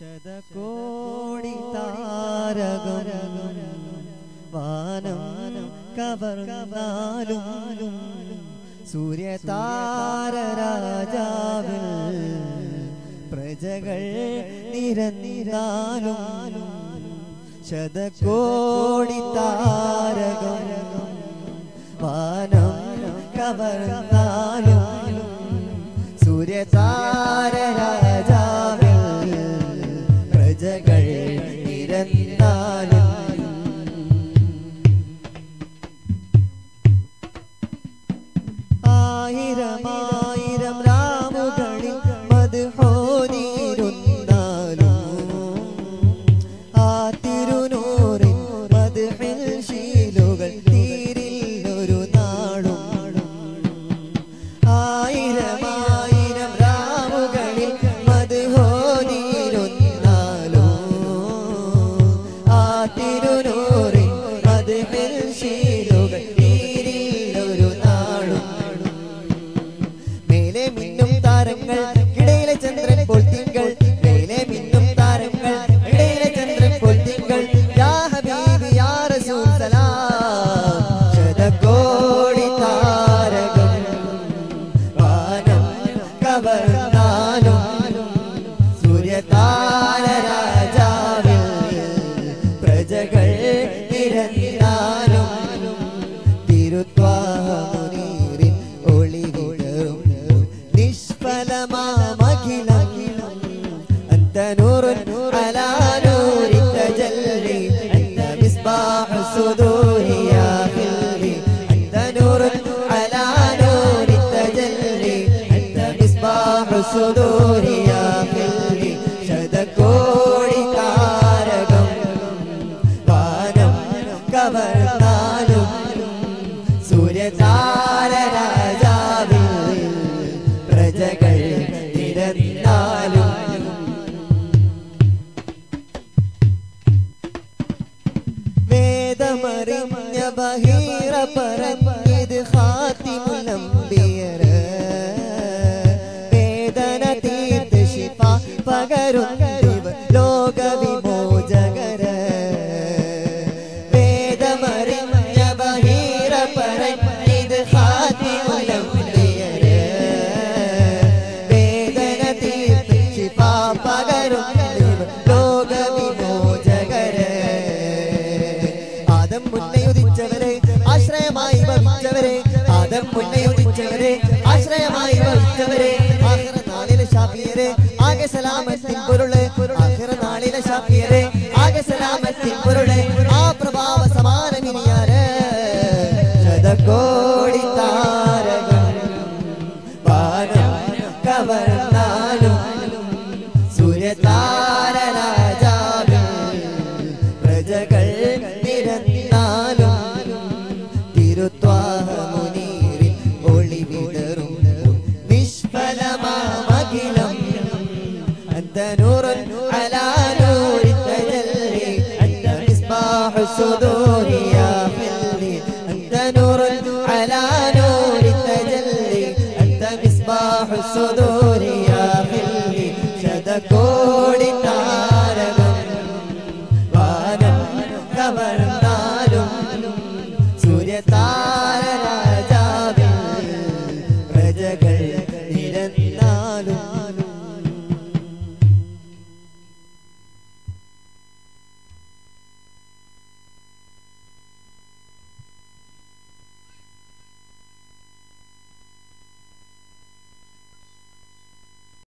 ശതകോടി താരകം വാനം കവർന്നാലും സൂര്യതാര രാജാവിൽ പ്രജകൾ നിരന്നിരാലും ശതകോടി താരകം വാനം കവർന്നാലും സൂര്യതാര രാജാവിൽ പ്രജകൾ നിരന്നാലും ആയിരം ആയിരം രാമുകളിൽ മധുഹോനീരുന്നാലും ആ തിരുനൂറിൻ മധുഹിൽ ശീലുകൾ തീരിൽ ഒരു നാളും ആയിരം ആയിരം രാമുകളിൽ മധുഹോനീരുന്നാലും ആ തിരുനൂറിൻ മധുഹിൽ ശീലുകൾ തീരിൽ ഒരു നാളും മേലെ മിന്നും താരങ്ങൾ ഇടയിലെ ചന്ദ്രൻ പോൽ തിങ്കൾ മേലെ മിന്നും താരങ്ങൾ ഇടയിലെ ചന്ദ്രൻ പോൽ തിങ്കൾ യാ ഹബീബി യാ റസൂൽ സലാം ശതകോടി താരകം വാനം കവർന്നാലും സൂര്യതാര രാജാവിൽ പ്രജകൾ നിരന്നാലും തിരുത്വാമുനീരിൻ ഒളിവിടറും നിഷ്ഫലമാമഖിലം أنت نور على نور التجلي أنت مصباح الصدور يا خلي أنت نور على نور التجلي أنت مصباح الصدور يا خلي ശതകോടി താരകം വാനം കവർന്നാലും സൂര്യതാര രാജാവിൽ പ്രജകൾ നിരന്നാലും വേദമറിഞ്ഞ ബഹീറ പറഞ്ഞത് ഹാത്തിമുലംബിയർ വേദന തീർത്ത് ശിഫ പകരുന്നവർ ലോകവിമോചകര വേദമറിഞ്ഞ ബഹീറ പറഞ്ഞത് ഹാത്തിമുലംബിയർ വേദന തീർത്ത് ശിഫ പകരുന്നവർ ലോകവിമോചകര ആദം മുന്നേ ഉദിച്ചവരെ ആശ്രയമായി ഭവിച്ചവരെ ആദം മുന്നേ ഉദിച്ചവരെ ആശ്രയമായി ഭവിച്ചവരെ ആഖിറ നാളിലെ ഷാഫിയരെ ആകെ സലാമത്തിൻ പൊരുള് ആഖിറ നാളിലെ ഷാഫിയരെ ആകെ സലാമത്തിൻ പൊരുള് ആ പ്രഭാവ സമാനമിനിയാര് ശതകോടി താരകം വാനം കവർന്നാലും സൂര്യതാര രാജാവിൽ പ്രജകൾ നിരന്നാലും തിരുത്വാമുനീരിൽ ഒളിവിടറും നിഷ്ഫലമാമഖിലം أنت نور على نور التجلي أنت مصباح الصدور يا خلي أنت نور على نور التجلي أنت مصباح الصدور يا خلي ശതകോടി താരകം വാനം കവർന്നാലും സൂര്യതാര രാജാവിൽ പ്രജകൾ